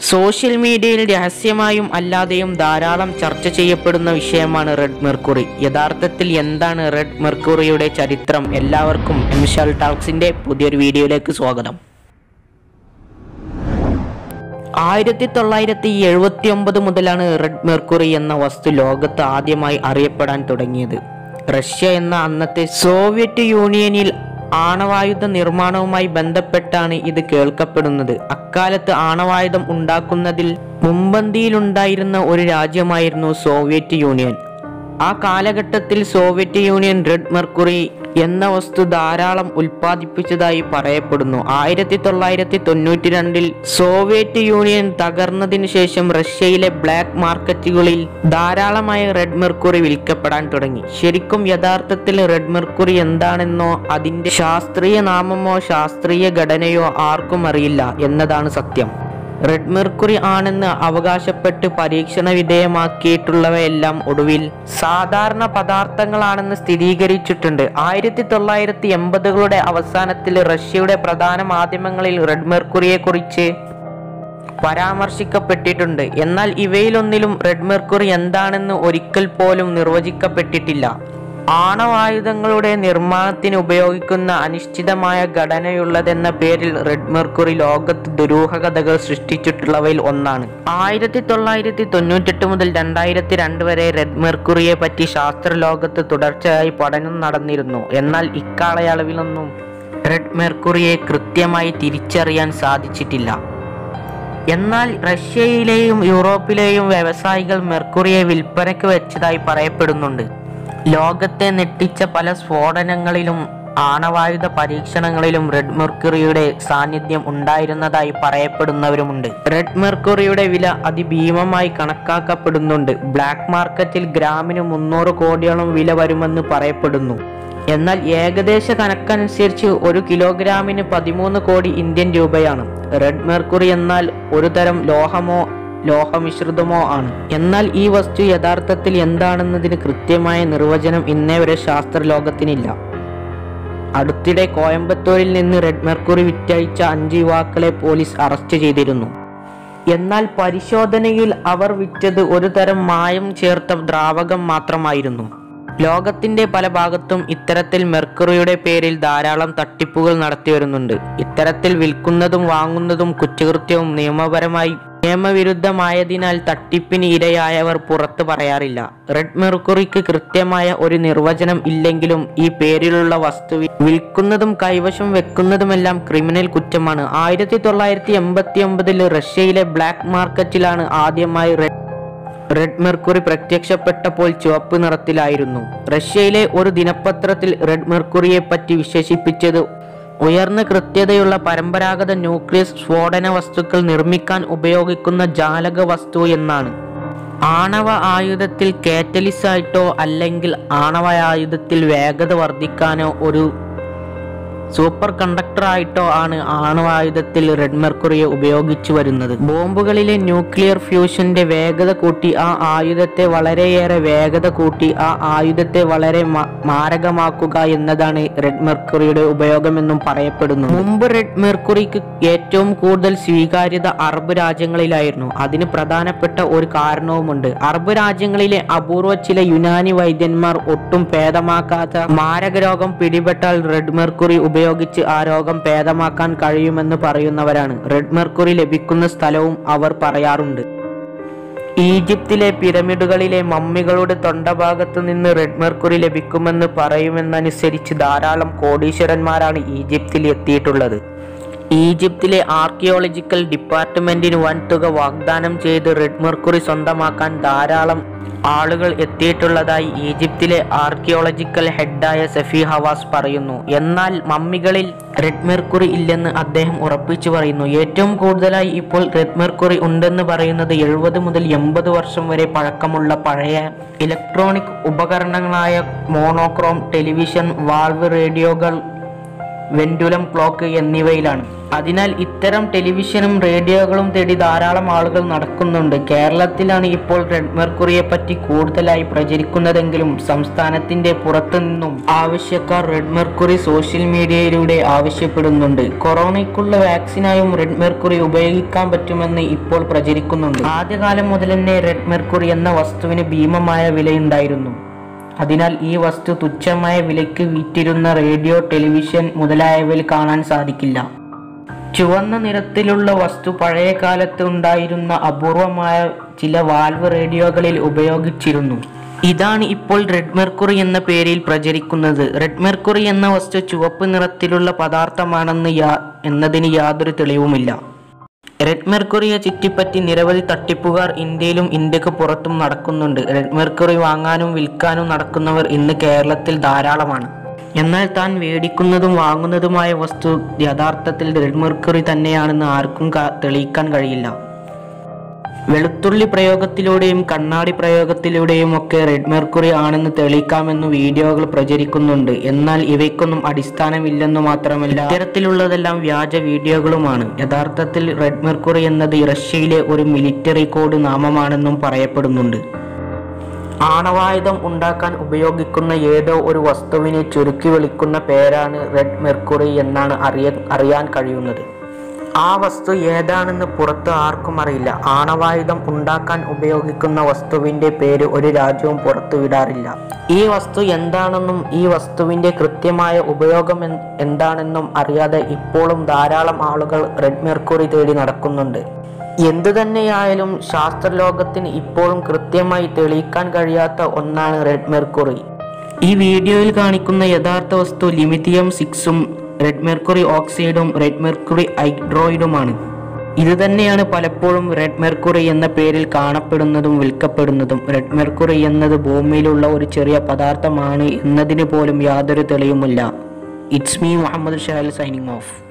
social മീഡിയയിൽ രഹസ്യമായും അല്ലാതെയും ധാരാളം ചർച്ച ചെയ്യപ്പെടുന്ന വിഷയമാണ് റെഡ് മെർക്കുറി യഥാർത്ഥത്തിൽ എന്താണ് റെഡ് മെർക്കുറിയുടെ ചരിത്രം എല്ലാവർക്കും എംഷാൽ ടാക്സിന്റെ പുതിയൊരു വീഡിയോയിലേക്ക് സ്വാഗതം ആയിരത്തി തൊള്ളായിരത്തി എഴുപത്തി ഒമ്പത് മുതലാണ് റെഡ് മെർക്കുറി എന്ന വസ്തു ലോകത്ത് ആദ്യമായി അറിയപ്പെടാൻ തുടങ്ങിയത് റഷ്യ എന്ന അന്നത്തെ സോവിയറ്റ് യൂണിയനിൽ ആണവായുധ നിർമ്മാണവുമായി ബന്ധപ്പെട്ടാണ് ഇത് കേൾക്കപ്പെടുന്നത് അക്കാലത്ത് ആണവായുധം ഉണ്ടാക്കുന്നതിൽ മുമ്പന്തിയിലുണ്ടായിരുന്ന ഒരു രാജ്യമായിരുന്നു സോവിയറ്റ് യൂണിയൻ ആ കാലഘട്ടത്തിൽ സോവിയറ്റ് യൂണിയൻ റെഡ് മെർക്കുറി എന്ന വസ്തു ധാരാളം ഉൽപ്പാദിപ്പിച്ചതായി പറയപ്പെടുന്നു ആയിരത്തി തൊള്ളായിരത്തി തൊണ്ണൂറ്റി രണ്ടിൽ സോവിയറ്റ് യൂണിയൻ തകർന്നതിനു ശേഷം റഷ്യയിലെ ബ്ലാക്ക് മാർക്കറ്റുകളിൽ ധാരാളമായി റെഡ് മെർക്കുറി വിൽക്കപ്പെടാൻ തുടങ്ങി ശരിക്കും യഥാർത്ഥത്തിൽ റെഡ് മെർക്കുറി എന്താണെന്നോ അതിന്റെ ശാസ്ത്രീയ നാമമോ ശാസ്ത്രീയ ഘടനയോ ആർക്കും അറിയില്ല എന്നതാണ് സത്യം റെഡ് മെർക്കുറി ആണെന്ന് അവകാശപ്പെട്ട് പരീക്ഷണ വിധേയമാക്കിയിട്ടുള്ളവയെല്ലാം ഒടുവിൽ സാധാരണ പദാർത്ഥങ്ങളാണെന്ന് സ്ഥിരീകരിച്ചിട്ടുണ്ട് ആയിരത്തി തൊള്ളായിരത്തി എൺപതുകളുടെ അവസാനത്തിൽ റഷ്യയുടെ പ്രധാന മാധ്യമങ്ങളിൽ റെഡ് മെർക്കുറിയെ കുറിച്ച് പരാമർശിക്കപ്പെട്ടിട്ടുണ്ട് എന്നാൽ ഇവയിലൊന്നിലും റെഡ് മെർക്കുറി എന്താണെന്ന് ഒരിക്കൽ പോലും നിർവചിക്കപ്പെട്ടിട്ടില്ല ആണവായുധങ്ങളുടെ നിർമ്മാണത്തിന് ഉപയോഗിക്കുന്ന അനിശ്ചിതമായ ഘടനയുള്ളതെന്ന പേരിൽ റെഡ് മെർക്കുറി ലോകത്ത് ദുരൂഹകഥകൾ സൃഷ്ടിച്ചിട്ടുള്ളവയിൽ ഒന്നാണ് ആയിരത്തി തൊള്ളായിരത്തി തൊണ്ണൂറ്റെട്ട് മുതൽ രണ്ടായിരത്തി രണ്ട് വരെ റെഡ് മെർക്കുറിയെ പറ്റി ശാസ്ത്രലോകത്ത് തുടർച്ചയായി പഠനം നടന്നിരുന്നു എന്നാൽ ഇക്കാലയളവിലൊന്നും റെഡ് മെർക്കുറിയെ കൃത്യമായി തിരിച്ചറിയാൻ സാധിച്ചിട്ടില്ല എന്നാൽ റഷ്യയിലെയും യൂറോപ്പിലെയും വ്യവസായികൾ മെർക്കുറിയെ വിൽപ്പനയ്ക്ക് വെച്ചതായി പറയപ്പെടുന്നുണ്ട് ലോകത്തെ നെട്ടിച്ച പല സ്ഫോടനങ്ങളിലും ആണവായുധ പരീക്ഷണങ്ങളിലും റെഡ് മെർക്കുറിയുടെ സാന്നിധ്യം ഉണ്ടായിരുന്നതായി പറയപ്പെടുന്നവരുമുണ്ട് റെഡ് മെർക്കുറിയുടെ വില അതിഭീമമായി കണക്കാക്കപ്പെടുന്നുണ്ട് ബ്ലാക്ക് മാർക്കറ്റിൽ ഗ്രാമിന് മുന്നൂറ് കോടിയോളം വില വരുമെന്ന് പറയപ്പെടുന്നു എന്നാൽ ഏകദേശ കണക്കനുസരിച്ച് ഒരു കിലോഗ്രാമിന് പതിമൂന്ന് കോടി ഇന്ത്യൻ രൂപയാണ് റെഡ് മെർക്കുറി എന്നാൽ ഒരു തരം ലോഹമോ ലോഹമിശ്രിതമോ ആണ് എന്നാൽ ഈ വസ്തു യഥാർത്ഥത്തിൽ എന്താണെന്നതിന് കൃത്യമായ നിർവചനം ഇന്നേ വരെ ശാസ്ത്രലോകത്തിനില്ല അടുത്തിടെ കോയമ്പത്തൂരിൽ നിന്ന് റെഡ് മെർക്കുറി വിറ്റഴിച്ച അഞ്ച് യുവാക്കളെ പോലീസ് അറസ്റ്റ് ചെയ്തിരുന്നു എന്നാൽ പരിശോധനയിൽ അവർ വിറ്റത് ഒരു തരം മായം ചേർത്ത ദ്രാവകം മാത്രമായിരുന്നു ലോകത്തിന്റെ പല ഭാഗത്തും ഇത്തരത്തിൽ മെർക്കുറിയുടെ പേരിൽ ധാരാളം തട്ടിപ്പുകൾ നടത്തി വരുന്നുണ്ട് ഇത്തരത്തിൽ വിൽക്കുന്നതും വാങ്ങുന്നതും കുറ്റകൃത്യവും നിയമപരമായി നിയമവിരുദ്ധമായതിനാൽ തട്ടിപ്പിന് ഇരയായവർ പുറത്തു പറയാറില്ല റെഡ് മെർക്കുറിക്ക് കൃത്യമായ ഒരു നിർവചനം ഇല്ലെങ്കിലും ഈ പേരിലുള്ള വസ്തു വിൽക്കുന്നതും കൈവശം വെക്കുന്നതുമെല്ലാം ക്രിമിനൽ കുറ്റമാണ് ആയിരത്തി തൊള്ളായിരത്തി എൺപത്തി ഒമ്പതിൽ റഷ്യയിലെ ബ്ലാക്ക് മാർക്കറ്റിലാണ് ആദ്യമായി റെഡ് റെഡ് മെർക്കുറി പ്രത്യക്ഷപ്പെട്ടപ്പോൾ ചുവപ്പ് നിറത്തിലായിരുന്നു റഷ്യയിലെ ഒരു ദിനപത്രത്തിൽ റെഡ് മെർക്കുറിയെ പറ്റി വിശേഷിപ്പിച്ചത് ഉയർന്ന കൃത്യതയുള്ള പരമ്പരാഗത ന്യൂക്ലിയസ് സ്ഫോടന വസ്തുക്കൾ നിർമ്മിക്കാൻ ഉപയോഗിക്കുന്ന ജാലക വസ്തു എന്നാണ് ആണവ ആയുധത്തിൽ കാറ്റലിസായിട്ടോ അല്ലെങ്കിൽ ആണവ ആയുധത്തിൽ വേഗത വർദ്ധിക്കാനോ ഒരു സൂപ്പർ കണ്ടക്ടറായിട്ടോ ആണ് ആണവായുധത്തിൽ റെഡ് മെർക്കുറിയെ ഉപയോഗിച്ചു വരുന്നത് ബോംബുകളിലെ ന്യൂക്ലിയർ ഫ്യൂഷന്റെ വേഗത കൂട്ടി ആ ആയുധത്തെ വളരെയേറെ വേഗത കൂട്ടി ആ ആയുധത്തെ വളരെ മ- മാരകമാക്കുക എന്നതാണ് റെഡ് മെർക്കുറിയുടെ ഉപയോഗമെന്നും പറയപ്പെടുന്നു മുമ്പ് റെഡ് മെർക്കുറിക്ക് ഏറ്റവും കൂടുതൽ സ്വീകാര്യത അറബ് രാജ്യങ്ങളിലായിരുന്നു അതിന് പ്രധാനപ്പെട്ട ഒരു കാരണവുമുണ്ട് അറബ് രാജ്യങ്ങളിലെ അപൂർവ ചില യുനാനി വൈദ്യന്മാർ ഒട്ടും ഭേദമാക്കാത്ത മാരക രോഗം പിടിപെട്ടാൽ റെഡ് മെർക്കുറി ഉപയോഗിച്ച് ആ രോഗം ഭേദമാക്കാൻ കഴിയുമെന്ന് പറയുന്നവരാണ് റെഡ് മെർക്കുറി ലഭിക്കുന്ന സ്ഥലവും അവർ പറയാറുണ്ട് ഈജിപ്തിലെ പിരമിഡുകളിലെ മമ്മികളുടെ തൊണ്ടഭാഗത്തു നിന്ന് റെഡ് മെർക്കുറി ലഭിക്കുമെന്ന് പറയുമെന്നനുസരിച്ച് ധാരാളം കോടീശ്വരന്മാരാണ് ഈജിപ്തിൽ എത്തിയിട്ടുള്ളത് ഈജിപ്തിലെ ആർക്കിയോളജിക്കൽ ഡിപ്പാർട്ട്മെന്റിന് വൻതുക വാഗ്ദാനം ചെയ്ത് റെഡ് മെർക്കുറി സ്വന്തമാക്കാൻ ധാരാളം ആളുകൾ എത്തിയിട്ടുള്ളതായി ഈജിപ്തിലെ ആർക്കിയോളജിക്കൽ ഹെഡായ സഫി ഹവാസ് പറയുന്നു എന്നാൽ മമ്മികളിൽ റെഡ് മെർക്കുറി ഇല്ലെന്ന് അദ്ദേഹം ഉറപ്പിച്ചു പറയുന്നു ഏറ്റവും കൂടുതലായി ഇപ്പോൾ റെഡ് മെർക്കുറി ഉണ്ടെന്ന് പറയുന്നത് എഴുപത് മുതൽ എൺപത് വർഷം വരെ പഴക്കമുള്ള പഴയ ഇലക്ട്രോണിക് ഉപകരണങ്ങളായ മോണോക്രോം ടെലിവിഷൻ വാൾവ് റേഡിയോകൾ വെൻഡുലം ക്ലോക്ക് എന്നിവയിലാണ് അതിനാൽ ഇത്തരം ടെലിവിഷനും റേഡിയോകളും തേടി ധാരാളം ആളുകൾ നടക്കുന്നുണ്ട് കേരളത്തിലാണ് ഇപ്പോൾ റെഡ് മെർക്കുറിയെ പറ്റി കൂടുതലായി പ്രചരിക്കുന്നതെങ്കിലും സംസ്ഥാനത്തിന്റെ പുറത്തു നിന്നും ആവശ്യക്കാർ റെഡ് മെർക്കുറി സോഷ്യൽ മീഡിയയിലൂടെ ആവശ്യപ്പെടുന്നുണ്ട് കൊറോണയ്ക്കുള്ള വാക്സിനായും റെഡ് മെർക്കുറി ഉപയോഗിക്കാൻ പറ്റുമെന്ന് ഇപ്പോൾ പ്രചരിക്കുന്നുണ്ട് ആദ്യകാലം മുതൽ തന്നെ റെഡ് മെർക്കുറി എന്ന വസ്തുവിന് ഭീമമായ വിലയുണ്ടായിരുന്നു അതിനാൽ ഈ വസ്തു തുച്ഛമായ വിലയ്ക്ക് വിറ്റിരുന്ന റേഡിയോ ടെലിവിഷൻ മുതലായവയിൽ കാണാൻ സാധിക്കില്ല ചുവന്ന നിറത്തിലുള്ള വസ്തു പഴയ കാലത്ത് ഉണ്ടായിരുന്ന അപൂർവമായ ചില വാൽവ് റേഡിയോകളിൽ ഉപയോഗിച്ചിരുന്നു ഇതാണ് ഇപ്പോൾ റെഡ് മെർക്കുറി എന്ന പേരിൽ പ്രചരിക്കുന്നത് റെഡ് മെർക്കുറി എന്ന വസ്തു ചുവപ്പ് നിറത്തിലുള്ള പദാർത്ഥമാണെന്ന് യാ എന്നതിന് യാതൊരു തെളിവുമില്ല റെഡ് മെർക്കുറിയെ ചുറ്റിപ്പറ്റി നിരവധി തട്ടിപ്പുകാർ ഇന്ത്യയിലും ഇന്ത്യക്ക് പുറത്തും നടക്കുന്നുണ്ട് റെഡ് മെർക്കുറി വാങ്ങാനും വിൽക്കാനും നടക്കുന്നവർ ഇന്ന് കേരളത്തിൽ ധാരാളമാണ് എന്നാൽ താൻ മേടിക്കുന്നതും വാങ്ങുന്നതുമായ വസ്തു യഥാർത്ഥത്തിൽ റെഡ് മെർക്കുറി തന്നെയാണെന്ന് ആർക്കും ക- തെളിയിക്കാൻ കഴിയില്ല വെളുത്തുള്ളി പ്രയോഗത്തിലൂടെയും കണ്ണാടി പ്രയോഗത്തിലൂടെയും ഒക്കെ റെഡ് മെർക്കുറി ആണെന്ന് തെളിയിക്കാമെന്ന് വീഡിയോകൾ പ്രചരിക്കുന്നുണ്ട് എന്നാൽ ഇവയ്ക്കൊന്നും അടിസ്ഥാനമില്ലെന്നു മാത്രമല്ല ഇത്തരത്തിലുള്ളതെല്ലാം വ്യാജ വീഡിയോകളുമാണ് യഥാർത്ഥത്തിൽ റെഡ് മെർക്കുറി എന്നത് റഷ്യയിലെ ഒരു മിലിറ്ററി കോഡ് നാമമാണെന്നും പറയപ്പെടുന്നുണ്ട് ആണവായുധം ഉണ്ടാക്കാൻ ഉപയോഗിക്കുന്ന ഏതോ ഒരു വസ്തുവിനെ ചുരുക്കി വിളിക്കുന്ന പേരാണ് റെഡ് മെർക്കുറി എന്നാണ് അറിയ അറിയാൻ കഴിയുന്നത് ആ വസ്തു ഏതാണെന്ന് പുറത്ത് ആർക്കും അറിയില്ല ആണവായുധം ഉണ്ടാക്കാൻ ഉപയോഗിക്കുന്ന വസ്തുവിന്റെ പേര് ഒരു രാജ്യവും പുറത്തു വിടാറില്ല ഈ വസ്തു എന്താണെന്നും ഈ വസ്തുവിന്റെ കൃത്യമായ ഉപയോഗം എൻ- എന്താണെന്നും അറിയാതെ ഇപ്പോഴും ധാരാളം ആളുകൾ റെഡ് മെർക്കുറി തേടി നടക്കുന്നുണ്ട് എന്തു തന്നെയായാലും ശാസ്ത്രലോകത്തിന് ഇപ്പോഴും കൃത്യമായി തെളിയിക്കാൻ കഴിയാത്ത ഒന്നാണ് റെഡ് മെർക്കുറി ഈ വീഡിയോയിൽ കാണിക്കുന്ന യഥാർത്ഥ വസ്തു ലിമിത്തിയം സിക്സും റെഡ് മെർക്കുറി ഓക്സൈഡും റെഡ് മെർക്കുറി ഹൈഡ്രോയിഡുമാണ് ഇത് തന്നെയാണ് പലപ്പോഴും റെഡ് മെർക്കുറി എന്ന പേരിൽ കാണപ്പെടുന്നതും വിൽക്കപ്പെടുന്നതും റെഡ് മെർക്കുറി എന്നത് ഭൂമിയിലുള്ള ഒരു ചെറിയ പദാർത്ഥമാണ് എന്നതിന് പോലും യാതൊരു തെളിവുമില്ല ഇറ്റ്സ് മീ മുഹമ്മദ് ഷാൽ സൈനിങ് ഓഫ്